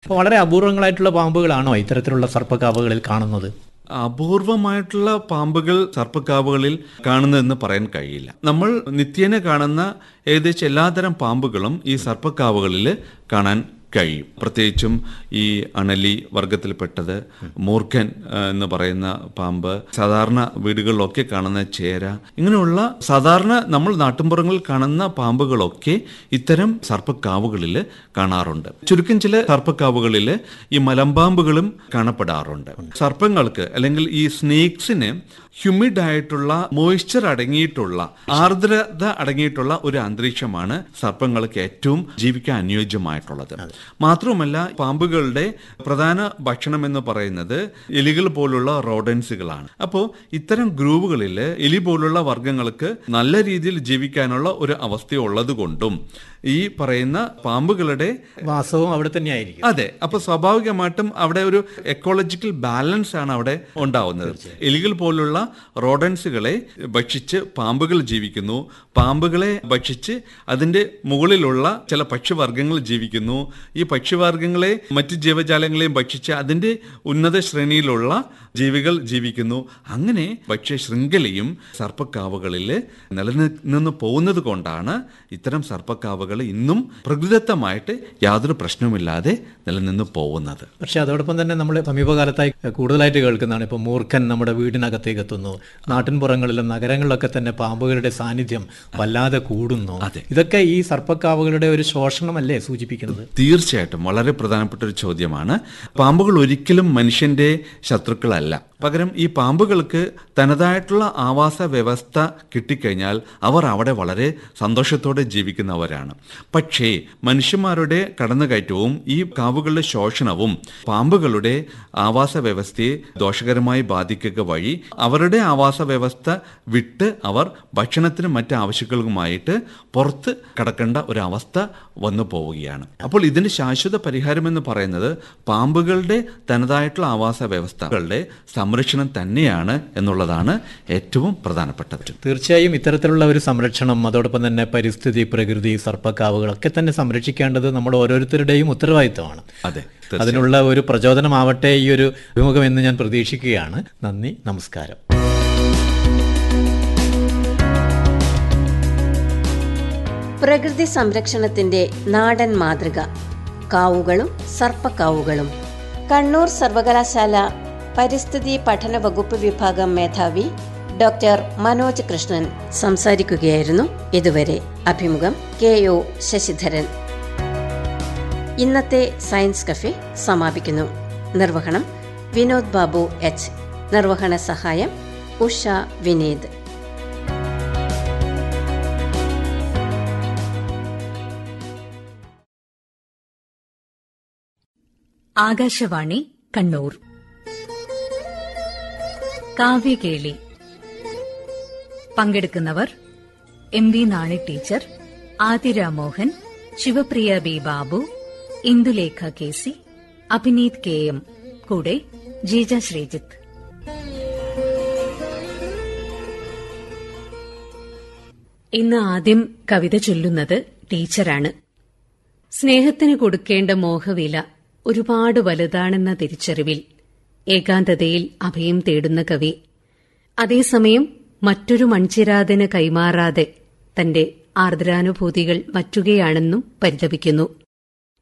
അപ്പോൾ വളരെ അപൂർവങ്ങളായിട്ടുള്ള പാമ്പുകളാണോ ഇത്തരത്തിലുള്ള സർപ്പക്കാവുകളിൽ കാണുന്നത് അപൂർവമായിട്ടുള്ള പാമ്പുകൾ സർപ്പക്കാവുകളിൽ കാണുന്നതെന്ന് പറയാൻ കഴിയില്ല നമ്മൾ നിത്യേന കാണുന്ന ഏകദേശം എല്ലാതരം പാമ്പുകളും ഈ സർപ്പക്കാവുകളിൽ കാണാൻ കഴിയും പ്രത്യേകിച്ചും ഈ അണലി വർഗത്തിൽപ്പെട്ടത് മൂർഖൻ ആ, എന്ന് പറയുന്ന പാമ്പ് സാധാരണ വീടുകളിലൊക്കെ കാണുന്ന ചേര ഇങ്ങനെയുള്ള സാധാരണ നമ്മൾ നാട്ടിൻപുറങ്ങളിൽ കാണുന്ന പാമ്പുകളൊക്കെ ഇത്തരം സർപ്പക്കാവുകളിൽ കാണാറുണ്ട് ചുരുക്കം ചില സർപ്പക്കാവുകളിൽ ഈ മലമ്പാമ്പുകളും കാണപ്പെടാറുണ്ട് സർപ്പങ്ങൾക്ക് അല്ലെങ്കിൽ ഈ സ്നേക്സിന് ഹ്യൂമിഡ് ആയിട്ടുള്ള മോയ്സ്ചർ അടങ്ങിയിട്ടുള്ള ആർദ്രത അടങ്ങിയിട്ടുള്ള ഒരു അന്തരീക്ഷമാണ് സർപ്പങ്ങൾക്ക് ഏറ്റവും ജീവിക്കാൻ അനുയോജ്യമായിട്ടുള്ളത് മാത്രവുമല്ല പാമ്പുകളുടെ പ്രധാന ഭക്ഷണം എന്ന് പറയുന്നത് എലികൾ പോലുള്ള റോഡൻസുകളാണ് അപ്പോൾ ഇത്തരം ഗ്രൂവുകളിൽ എലി പോലുള്ള വർഗ്ഗങ്ങൾക്ക് നല്ല രീതിയിൽ ജീവിക്കാനുള്ള ഒരു അവസ്ഥ ഉള്ളത് കൊണ്ടും ഈ പറയുന്ന പാമ്പുകളുടെ വാസവും അവിടെ തന്നെയായിരിക്കും അതെ അപ്പൊ സ്വാഭാവികമായിട്ടും അവിടെ ഒരു എക്കോളജിക്കൽ ബാലൻസ് ആണ് അവിടെ ഉണ്ടാവുന്നത് എലികൾ പോലുള്ള റോഡൻസുകളെ ഭക്ഷിച്ച് പാമ്പുകൾ ജീവിക്കുന്നു പാമ്പുകളെ ഭക്ഷിച്ച് അതിന്റെ മുകളിലുള്ള ചില പക്ഷിവർഗങ്ങൾ ജീവിക്കുന്നു ഈ പക്ഷിവർഗങ്ങളെ മറ്റ് ജീവജാലങ്ങളെയും ഭക്ഷിച്ച് അതിന്റെ ഉന്നത ശ്രേണിയിലുള്ള ജീവികൾ ജീവിക്കുന്നു അങ്ങനെ ഭക്ഷ്യ ശൃംഖലയും സർപ്പക്കാവുകളിൽ നിലനിന്ന് പോകുന്നത് കൊണ്ടാണ് ഇത്തരം സർപ്പക്കാവുകൾ ഇന്നും പ്രകൃതിദത്തമായിട്ട് യാതൊരു പ്രശ്നവുമില്ലാതെ നിലനിന്ന് പോകുന്നത് പക്ഷെ അതോടൊപ്പം തന്നെ നമ്മൾ സമീപകാലത്തായി കൂടുതലായിട്ട് കേൾക്കുന്നതാണ് ഇപ്പോൾ മൂർഖൻ നമ്മുടെ വീടിനകത്തേക്ക് എത്തുന്നു നാട്ടിൻപുറങ്ങളിലും നഗരങ്ങളിലൊക്കെ തന്നെ പാമ്പുകളുടെ സാന്നിധ്യം വല്ലാതെ കൂടുന്നു അതെ. ഇതൊക്കെ ഈ സർപ്പക്കാവുകളുടെ ഒരു ശോഷണമല്ലേ സൂചിപ്പിക്കുന്നത് തീർച്ചയായിട്ടും വളരെ പ്രധാനപ്പെട്ട ഒരു ചോദ്യമാണ് പാമ്പുകൾ ഒരിക്കലും മനുഷ്യന്റെ ശത്രുക്കളല്ല പകരം ഈ പാമ്പുകൾക്ക് തനതായിട്ടുള്ള ആവാസ വ്യവസ്ഥ കിട്ടിക്കഴിഞ്ഞാൽ അവർ അവിടെ വളരെ സന്തോഷത്തോടെ ജീവിക്കുന്നവരാണ് പക്ഷേ മനുഷ്യന്മാരുടെ കടന്നുകയറ്റവും ഈ കാവുകളുടെ ശോഷണവും പാമ്പുകളുടെ ആവാസ വ്യവസ്ഥയെ ദോഷകരമായി ബാധിക്കുക വഴി അവരുടെ ആവാസ വ്യവസ്ഥ വിട്ട് അവർ ഭക്ഷണത്തിനും മറ്റ് ആവശ്യങ്ങൾക്കുമായിട്ട് പുറത്ത് കടക്കേണ്ട ഒരു അവസ്ഥ വന്നു പോവുകയാണ് അപ്പോൾ ഇതിന്റെ ശാശ്വത പരിഹാരം എന്ന് പറയുന്നത് പാമ്പുകളുടെ തനതായിട്ടുള്ള ആവാസ വ്യവസ്ഥകളുടെ സംരക്ഷണം തന്നെയാണ് എന്നുള്ളതാണ് ഏറ്റവും പ്രധാനപ്പെട്ടത് തീർച്ചയായും ഇത്തരത്തിലുള്ള ഒരു സംരക്ഷണം അതോടൊപ്പം തന്നെ പരിസ്ഥിതി പ്രകൃതി സർപ്പക്കാവുകളൊക്കെ തന്നെ സംരക്ഷിക്കേണ്ടത് നമ്മൾ ഓരോരുത്തരുടെയും ഉത്തരവാദിത്തമാണ് അതെ അതിനുള്ള ഒരു പ്രചോദനമാവട്ടെ ഈ ഒരു അഭിമുഖം എന്ന് ഞാൻ പ്രതീക്ഷിക്കുകയാണ് നന്ദി നമസ്കാരം പ്രകൃതി സംരക്ഷണത്തിന്റെ നാടൻ മാതൃക കാവുകളും സർപ്പക്കാവുകളും കണ്ണൂർ സർവകലാശാല പരിസ്ഥിതി പഠന വകുപ്പ് വിഭാഗം മേധാവി ഡോക്ടർ മനോജ് കൃഷ്ണൻ സംസാരിക്കുകയായിരുന്നു ഇതുവരെ അഭിമുഖം കെ ഒ ശശിധരൻ ഇന്നത്തെ സയൻസ് കഫേ സമാപിക്കുന്നു നിർവഹണം വിനോദ് ബാബു എച്ച് നിർവഹണ സഹായം ഉഷ വിനീത് ആകാശവാണി കണ്ണൂർ കാവ്യകേളി പങ്കെടുക്കുന്നവർ M V Nani teacher Athira Mohan Shivapriya B Babu Indulekha K C Abhineeth K M കൂടെ ജീജ ശ്രീജിത്ത് ഇന്ന് ആദ്യം കവിത ചൊല്ലുന്നത് ടീച്ചറാണ് സ്നേഹത്തിന് കൊടുക്കേണ്ട മോഹവില ഒരുപാട് വലുതാണെന്ന തിരിച്ചറിവിൽ ഏകാന്തതയിൽ അഭയം തേടുന്ന കവി അതേസമയം മറ്റൊരു മൺചിരാതിന് കൈമാറാതെ തന്റെ ആർദ്രാനുഭൂതികൾ മറ്റുകയാണെന്നും പരിതപിക്കുന്നു